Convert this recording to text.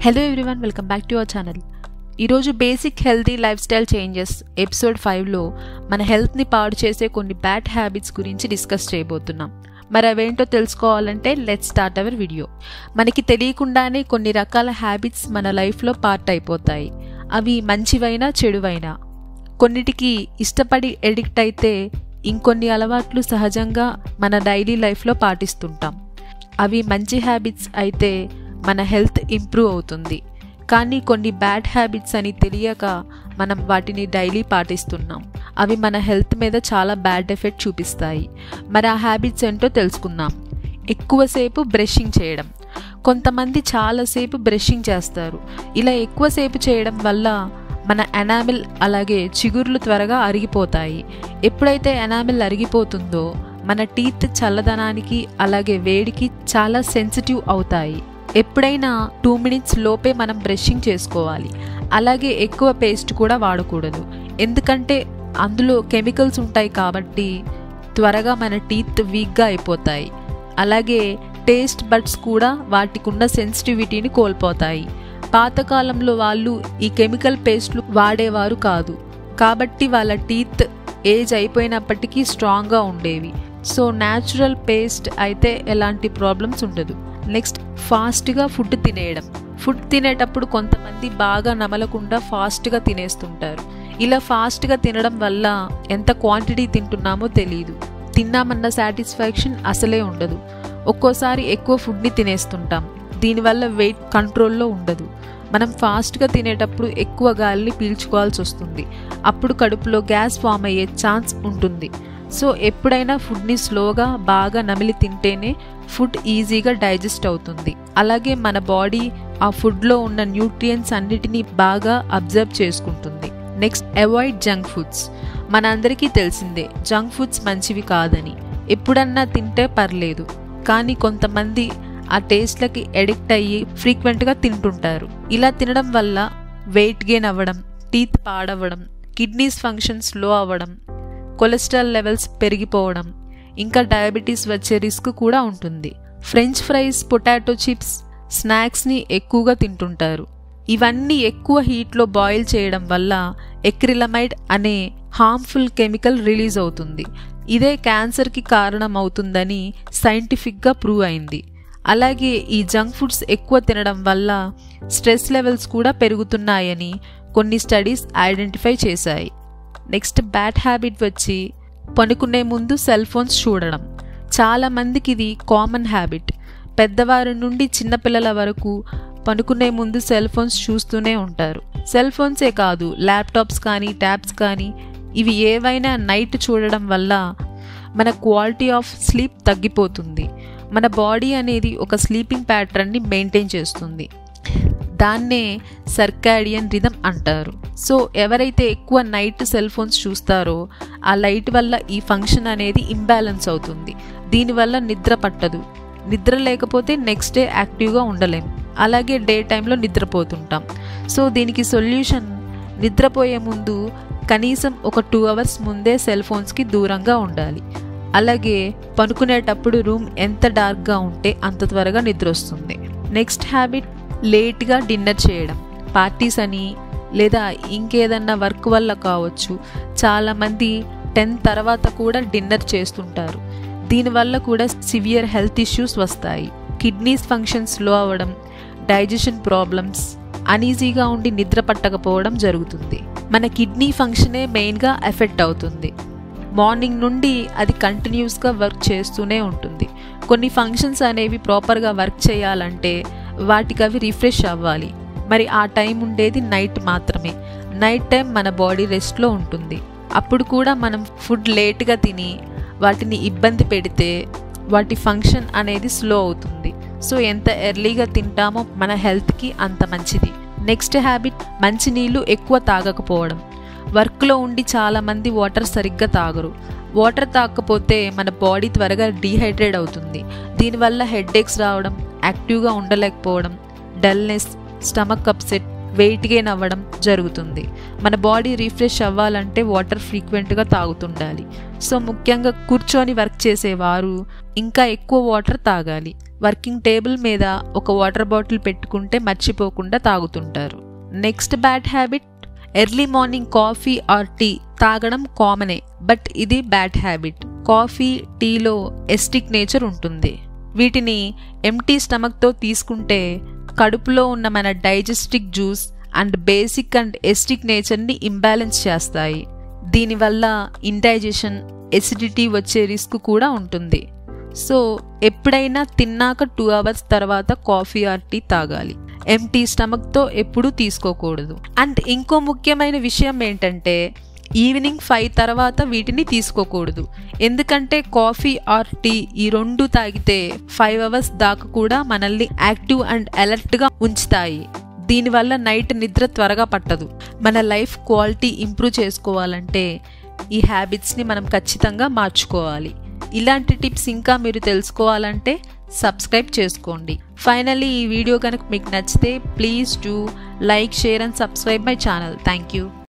hello everyone welcome back to our channel ఈరోజు basic healthy lifestyle changes episode ఫైవ్లో మన హెల్త్ని పాడు చేసే కొన్ని బ్యాడ్ హ్యాబిట్స్ గురించి డిస్కస్ చేయబోతున్నాం మరి అవేంటో తెలుసుకోవాలంటే లెట్ స్టార్ట్ అవర్ వీడియో మనకి తెలియకుండానే కొన్ని రకాల హ్యాబిట్స్ మన లైఫ్లో పార్ట్ అయిపోతాయి అవి మంచివైనా చెడువైనా కొన్నిటికి ఇష్టపడి ఎడిక్ట్ అయితే ఇంకొన్ని అలవాట్లు సహజంగా మన డైలీ లైఫ్లో పాటిస్తుంటాం అవి మంచి హ్యాబిట్స్ అయితే మన హెల్త్ ఇంప్రూవ్ అవుతుంది కానీ కొన్ని బ్యాడ్ హ్యాబిట్స్ అని తెలియక మనం వాటిని డైలీ పాటిస్తున్నాం అవి మన హెల్త్ మీద చాలా బ్యాడ్ ఎఫెక్ట్ చూపిస్తాయి మరి ఆ హ్యాబిట్స్ ఏంటో తెలుసుకుందాం ఎక్కువసేపు బ్రషింగ్ చేయడం కొంతమంది చాలాసేపు బ్రషింగ్ చేస్తారు ఇలా ఎక్కువసేపు చేయడం వల్ల మన ఎనామిల్ అలాగే చిగుర్లు త్వరగా అరిగిపోతాయి ఎప్పుడైతే ఎనామిల్ అరిగిపోతుందో మన టీత్ చల్లదనానికి అలాగే వేడికి చాలా సెన్సిటివ్ అవుతాయి ఎప్పుడైనా టూ మినిట్స్ లోపే మనం బ్రషింగ్ చేసుకోవాలి అలాగే ఎక్కువ పేస్ట్ కూడా వాడకూడదు ఎందుకంటే అందులో కెమికల్స్ ఉంటాయి కాబట్టి త్వరగా మన టీత్ వీక్గా అయిపోతాయి అలాగే టేస్ట్ బడ్స్ కూడా వాటికున్న సెన్సిటివిటీని కోల్పోతాయి పాతకాలంలో వాళ్ళు ఈ కెమికల్ పేస్ట్లు వాడేవారు కాదు కాబట్టి వాళ్ళ టీత్ ఏజ్ అయిపోయినప్పటికీ స్ట్రాంగ్గా ఉండేవి సో న్యాచురల్ పేస్ట్ అయితే ఎలాంటి ప్రాబ్లమ్స్ ఉండదు నెక్స్ట్ ఫాస్ట్గా ఫుడ్ తినేయడం ఫుడ్ తినేటప్పుడు కొంతమంది బాగా నమలకుండా ఫాస్ట్గా తినేస్తుంటారు ఇలా ఫాస్ట్గా తినడం వల్ల ఎంత క్వాంటిటీ తింటున్నామో తెలియదు తిన్నామన్న సాటిస్ఫాక్షన్ అసలే ఉండదు ఒక్కోసారి ఎక్కువ ఫుడ్ని తినేస్తుంటాం దీనివల్ల వెయిట్ కంట్రోల్లో ఉండదు మనం ఫాస్ట్గా తినేటప్పుడు ఎక్కువ గాలిని పీల్చుకోవాల్సి వస్తుంది అప్పుడు కడుపులో గ్యాస్ ఫామ్ అయ్యే ఛాన్స్ ఉంటుంది సో ఎప్పుడైనా ఫుడ్ని స్లోగా బాగా నమిలి తింటేనే ఫుడ్ ఈజీగా డైజెస్ట్ అవుతుంది అలాగే మన బాడీ ఆ ఫుడ్లో ఉన్న న్యూట్రియంట్స్ అన్నిటినీ బాగా అబ్జర్వ్ చేసుకుంటుంది నెక్స్ట్ అవాయిడ్ జంక్ ఫుడ్స్ మనందరికీ తెలిసిందే జంక్ ఫుడ్స్ మంచివి కాదని ఎప్పుడన్నా తింటే పర్లేదు కానీ కొంతమంది ఆ టేస్ట్లకి ఎడిక్ట్ అయ్యి ఫ్రీక్వెంట్గా తింటుంటారు ఇలా తినడం వల్ల వెయిట్ గెయిన్ అవ్వడం టీత్ పాడవడం కిడ్నీస్ ఫంక్షన్ స్లో అవ్వడం కొలెస్ట్రాల్ లెవెల్స్ పెరిగిపోవడం ఇంకా డయాబెటీస్ వచ్చే రిస్క్ కూడా ఉంటుంది ఫ్రెంచ్ ఫ్రైస్ పొటాటో చిప్స్ స్నాక్స్ని ఎక్కువగా తింటుంటారు ఇవన్నీ ఎక్కువ హీట్లో బాయిల్ చేయడం వల్ల ఎక్రిలమైడ్ అనే హార్మ్ఫుల్ కెమికల్ రిలీజ్ అవుతుంది ఇదే క్యాన్సర్కి కారణం అవుతుందని సైంటిఫిక్గా ప్రూవ్ అయింది అలాగే ఈ జంక్ ఫుడ్స్ ఎక్కువ తినడం వల్ల స్ట్రెస్ లెవెల్స్ కూడా పెరుగుతున్నాయని కొన్ని స్టడీస్ ఐడెంటిఫై చేశాయి నెక్స్ట్ బ్యాడ్ హ్యాబిట్ వచ్చి పనుకునే ముందు సెల్ ఫోన్స్ చూడడం చాలా మందికి ఇది కామన్ హ్యాబిట్ పెద్దవారి నుండి చిన్నపిల్లల వరకు పనుకునే ముందు సెల్ ఫోన్స్ చూస్తూనే ఉంటారు సెల్ ఫోన్సే కాదు ల్యాప్టాప్స్ కానీ ట్యాబ్స్ కానీ ఇవి ఏవైనా నైట్ చూడడం వల్ల మన క్వాలిటీ ఆఫ్ స్లీప్ తగ్గిపోతుంది మన బాడీ అనేది ఒక స్లీపింగ్ ప్యాటర్న్ని మెయింటైన్ చేస్తుంది దాన్నే సర్కాడియన్ రిథమ్ అంటారు సో ఎవరైతే ఎక్కువ నైట్ సెల్ ఫోన్స్ చూస్తారో ఆ లైట్ వల్ల ఈ ఫంక్షన్ అనేది ఇంబ్యాలెన్స్ అవుతుంది దీనివల్ల నిద్ర పట్టదు నిద్ర లేకపోతే నెక్స్ట్ డే యాక్టివ్గా ఉండలేం అలాగే డే టైంలో నిద్రపోతుంటాం సో దీనికి సొల్యూషన్ నిద్రపోయే ముందు కనీసం ఒక టూ అవర్స్ ముందే సెల్ ఫోన్స్కి దూరంగా ఉండాలి అలాగే పనుకునేటప్పుడు రూమ్ ఎంత డార్క్గా ఉంటే అంత త్వరగా నిద్ర వస్తుంది నెక్స్ట్ హ్యాబిట్ లేట్గా డిన్నర్ చేయడం పార్టీస్ అని లేదా ఇంకేదన్నా వర్క్ వల్ల కావచ్చు చాలామంది టెన్ తర్వాత కూడా డిన్నర్ చేస్తుంటారు దీనివల్ల కూడా సివియర్ హెల్త్ ఇష్యూస్ వస్తాయి కిడ్నీస్ ఫంక్షన్ స్లో అవ్వడం డైజెషన్ ప్రాబ్లమ్స్ అనీజీగా ఉండి నిద్ర పట్టకపోవడం జరుగుతుంది మన కిడ్నీ ఫంక్షనే మెయిన్గా ఎఫెక్ట్ అవుతుంది మార్నింగ్ నుండి అది కంటిన్యూస్గా వర్క్ చేస్తూనే ఉంటుంది కొన్ని ఫంక్షన్స్ అనేవి ప్రాపర్గా వర్క్ చేయాలంటే వాటికి అవి రిఫ్రెష్ అవ్వాలి మరి ఆ టైం ఉండేది నైట్ మాత్రమే నైట్ టైం మన బాడీ రెస్ట్లో ఉంటుంది అప్పుడు కూడా మనం ఫుడ్ లేట్గా తిని వాటిని ఇబ్బంది పెడితే వాటి ఫంక్షన్ అనేది స్లో అవుతుంది సో ఎంత ఎర్లీగా తింటామో మన హెల్త్కి అంత మంచిది నెక్స్ట్ హ్యాబిట్ మంచినీళ్ళు ఎక్కువ తాగకపోవడం వర్క్లో ఉండి చాలామంది వాటర్ సరిగ్గా తాగరు వాటర్ తాగకపోతే మన బాడీ త్వరగా డీహైడ్రేట్ అవుతుంది దీనివల్ల హెడ్ఏక్స్ రావడం యాక్టివ్గా ఉండలేకపోవడం dullness stomach upset weight gain అవ్వడం జరుగుతుంది మన బాడీ రిఫ్రెష్ అవ్వాలంటే వాటర్ ఫ్రీక్వెంట్గా తాగుతుండాలి సో ముఖ్యంగా కూర్చొని వర్క్ చేసేవారు ఇంకా ఎక్కువ వాటర్ తాగాలి వర్కింగ్ టేబుల్ మీద ఒక వాటర్ బాటిల్ పెట్టుకుంటే మర్చిపోకుండా తాగుతుంటారు next bad habit early morning coffee or tea తాగడం కామనే బట్ ఇది బ్యాడ్ హ్యాబిట్ కాఫీ టీలో ఎస్టిక్ నేచర్ ఉంటుంది వీటిని ఎంటీ స్టమక్తో తీసుకుంటే కడుపులో ఉన్న మన digestive juice and basic and acidic నేచర్ని ఇంబ్యాలెన్స్ చేస్తాయి దీనివల్ల ఇండైజెషన్ ఎసిడిటీ వచ్చే రిస్క్ కూడా ఉంటుంది సో ఎప్పుడైనా తిన్నాక టూ అవర్స్ తర్వాత కాఫీ ఆర్ టీ తాగాలి ఎంటీ స్టమక్తో ఎప్పుడూ తీసుకోకూడదు అండ్ ఇంకో ముఖ్యమైన విషయం ఏంటంటే ఈవినింగ్ ఫైవ్ తర్వాత వీటిని తీసుకోకూడదు ఎందుకంటే కాఫీ ఆర్ టీ ఈ రెండు తాగితే ఫైవ్ అవర్స్ దాకా కూడా మనల్ని యాక్టివ్ అండ్ అలర్ట్గా ఉంచుతాయి దీనివల్ల నైట్ నిద్ర త్వరగా పట్టదు మన లైఫ్ క్వాలిటీ ఇంప్రూవ్ చేసుకోవాలంటే ఈ హ్యాబిట్స్ని మనం ఖచ్చితంగా మార్చుకోవాలి ఇలాంటి టిప్స్ ఇంకా మీరు తెలుసుకోవాలంటే సబ్స్క్రైబ్ చేసుకోండి ఫైనల్లీ ఈ వీడియో కనుక మీకు నచ్చితే please do like share and subscribe my channel thank you